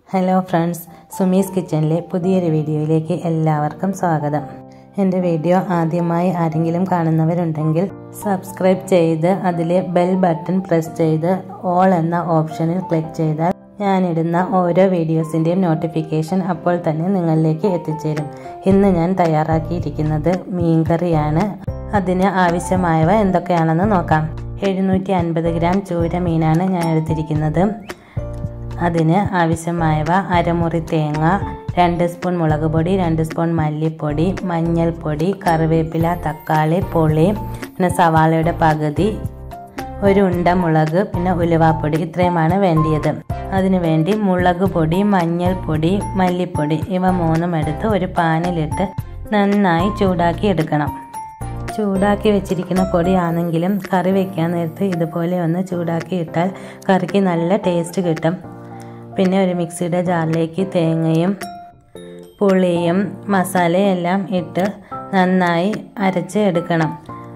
hello friends Sumi's കിച്ചണിലെ പുതിയൊരു വീഡിയോയിലേക്ക് എല്ലാവർക്കും സ്വാഗതം എൻ്റെ വീഡിയോ ആദ്യമായി ആരെങ്കിലും കാണുന്നവരുണ്ടെങ്കിൽ സബ്സ്ക്രൈബ് ചെയ്ത് അതിലെ ബെൽ ബട്ടൺ പ്രസ് ചെയ്ത് ഓൾ എന്ന ഓപ്ഷനിൽ ക്ലിക്ക് ചെയ്താൽ ഞാനിടുന്ന ഓരോ വീഡിയോസിൻ്റെയും നോട്ടിഫിക്കേഷൻ അപ്പോൾ തന്നെ നിങ്ങളിലേക്ക് എത്തിച്ചേരും ഇന്ന് ഞാൻ തയ്യാറാക്കിയിരിക്കുന്നത് മീൻകറിയാണ് അതിന് ആവശ്യമായവ എന്തൊക്കെയാണെന്ന് നോക്കാം എഴുന്നൂറ്റി അൻപത് ഗ്രാം ചൂര മീനാണ് ഞാൻ എടുത്തിരിക്കുന്നത് അതിന് ആവശ്യമായവ അരമുറി തേങ്ങ രണ്ട് സ്പൂൺ മുളക് പൊടി രണ്ട് സ്പൂൺ മല്ലിപ്പൊടി മഞ്ഞൾപ്പൊടി കറിവേപ്പില തക്കാളി പുളി പിന്നെ സവാളയുടെ പകുതി ഒരു ഉണ്ട മുളക് പിന്നെ ഉലുവാപ്പൊടി ഇത്രയുമാണ് വേണ്ടിയത് അതിനുവേണ്ടി മുളക് പൊടി മഞ്ഞൾപ്പൊടി മല്ലിപ്പൊടി ഇവ മൂന്നും എടുത്ത് ഒരു പാനിലിട്ട് നന്നായി ചൂടാക്കി എടുക്കണം ചൂടാക്കി വെച്ചിരിക്കുന്ന പൊടിയാണെങ്കിലും കറി വെക്കാൻ നേരത്ത് ഇതുപോലെ ഒന്ന് ചൂടാക്കി ഇട്ടാൽ കറിക്ക് നല്ല ടേസ്റ്റ് കിട്ടും പിന്നെ ഒരു മിക്സിയുടെ ജാറിലേക്ക് തേങ്ങയും പുളിയും മസാലയെല്ലാം ഇട്ട് നന്നായി അരച്ച് എടുക്കണം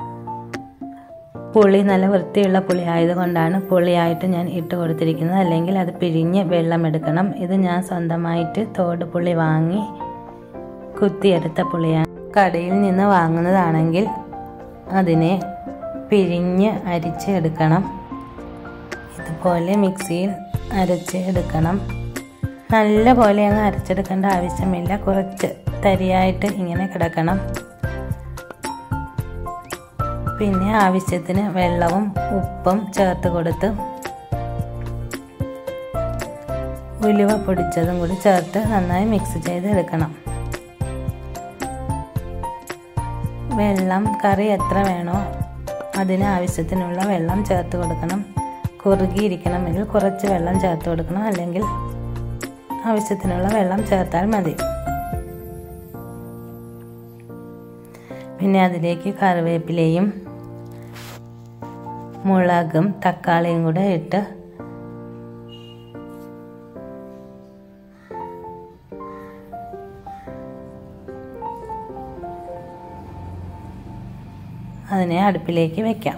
പുളി നല്ല വൃത്തിയുള്ള പുളി ആയതുകൊണ്ടാണ് പുളിയായിട്ട് ഞാൻ ഇട്ട് കൊടുത്തിരിക്കുന്നത് അല്ലെങ്കിൽ അത് പിഴിഞ്ഞ് വെള്ളം എടുക്കണം ഇത് ഞാൻ സ്വന്തമായിട്ട് തോട് പുളി വാങ്ങി കുത്തിയെടുത്ത പുളിയാണ് കടയിൽ നിന്ന് വാങ്ങുന്നതാണെങ്കിൽ അതിനെ പിഴിഞ്ഞ് അരിച്ച് എടുക്കണം ഇതുപോലെ മിക്സിയിൽ അരച്ച് എടുക്കണം നല്ല പോലെ അങ്ങ് അരച്ചെടുക്കേണ്ട ആവശ്യമില്ല കുറച്ച് തരിയായിട്ട് ഇങ്ങനെ കിടക്കണം പിന്നെ ആവശ്യത്തിന് വെള്ളവും ഉപ്പും ചേർത്ത് കൊടുത്ത് ഉലുവ പൊടിച്ചതും കൂടി ചേർത്ത് നന്നായി മിക്സ് ചെയ്ത് എടുക്കണം വെള്ളം കറി എത്ര വേണോ അതിന് ആവശ്യത്തിനുള്ള വെള്ളം ചേർത്ത് കൊടുക്കണം കുറുകിയിരിക്കണമെങ്കിൽ കുറച്ച് വെള്ളം ചേർത്ത് കൊടുക്കണം അല്ലെങ്കിൽ ആവശ്യത്തിനുള്ള വെള്ളം ചേർത്താൽ മതി പിന്നെ അതിലേക്ക് കറിവേപ്പിലയും മുളകും തക്കാളിയും കൂടെ ഇട്ട് അതിനെ അടുപ്പിലേക്ക് വെക്കാം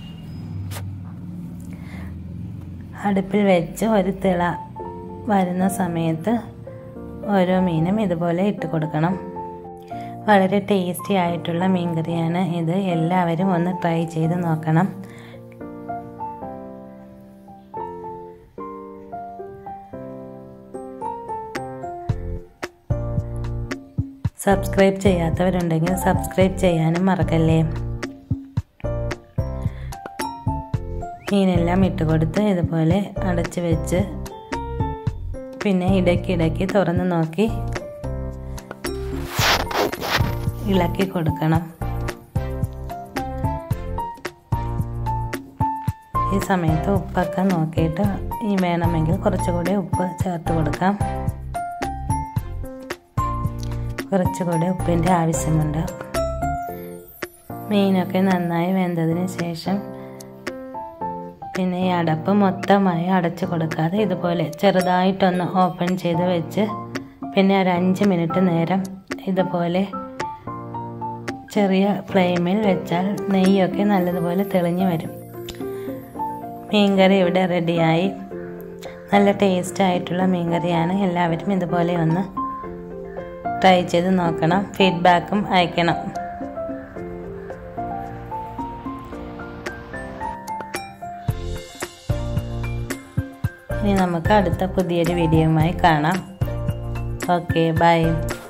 അടുപ്പിൽ വെച്ച് ഒരു തിള വരുന്ന സമയത്ത് ഓരോ മീനും ഇതുപോലെ ഇട്ട് കൊടുക്കണം വളരെ ടേസ്റ്റി ആയിട്ടുള്ള മീൻ കറിയാണ് ഇത് എല്ലാവരും ഒന്ന് ട്രൈ ചെയ്ത് നോക്കണം സബ്സ്ക്രൈബ് ചെയ്യാത്തവരുണ്ടെങ്കിൽ സബ്സ്ക്രൈബ് ചെയ്യാനും മറക്കല്ലേ മീനെല്ലാം ഇട്ട് കൊടുത്ത് ഇതുപോലെ അടച്ച് വെച്ച് പിന്നെ ഇടയ്ക്കിടയ്ക്ക് തുറന്ന് നോക്കി ഇളക്കി കൊടുക്കണം ഈ സമയത്ത് ഉപ്പൊക്കെ നോക്കിയിട്ട് ഈ വേണമെങ്കിൽ കുറച്ചുകൂടി ഉപ്പ് ചേർത്ത് കൊടുക്കാം കുറച്ചുകൂടി ഉപ്പിൻ്റെ ആവശ്യമുണ്ട് മീനൊക്കെ നന്നായി വെന്തതിന് ശേഷം പിന്നെ ഈ അടപ്പ് മൊത്തമായി അടച്ചു കൊടുക്കാതെ ഇതുപോലെ ചെറുതായിട്ടൊന്ന് ഓപ്പൺ ചെയ്ത് വെച്ച് പിന്നെ ഒരു അഞ്ച് മിനിറ്റ് നേരം ഇതുപോലെ ചെറിയ ഫ്ലെയിമിൽ വെച്ചാൽ നെയ്യൊക്കെ നല്ലതുപോലെ തെളിഞ്ഞു വരും മീൻകറി ഇവിടെ റെഡിയായി നല്ല ടേസ്റ്റ് ആയിട്ടുള്ള മീൻകറിയാണ് എല്ലാവരും ഇതുപോലെ ഒന്ന് ട്രൈ ചെയ്ത് നോക്കണം ഫീഡ്ബാക്കും അയക്കണം ഇനി നമുക്ക് അടുത്ത പുതിയൊരു വീഡിയോയുമായി കാണാം ഓക്കെ ബൈ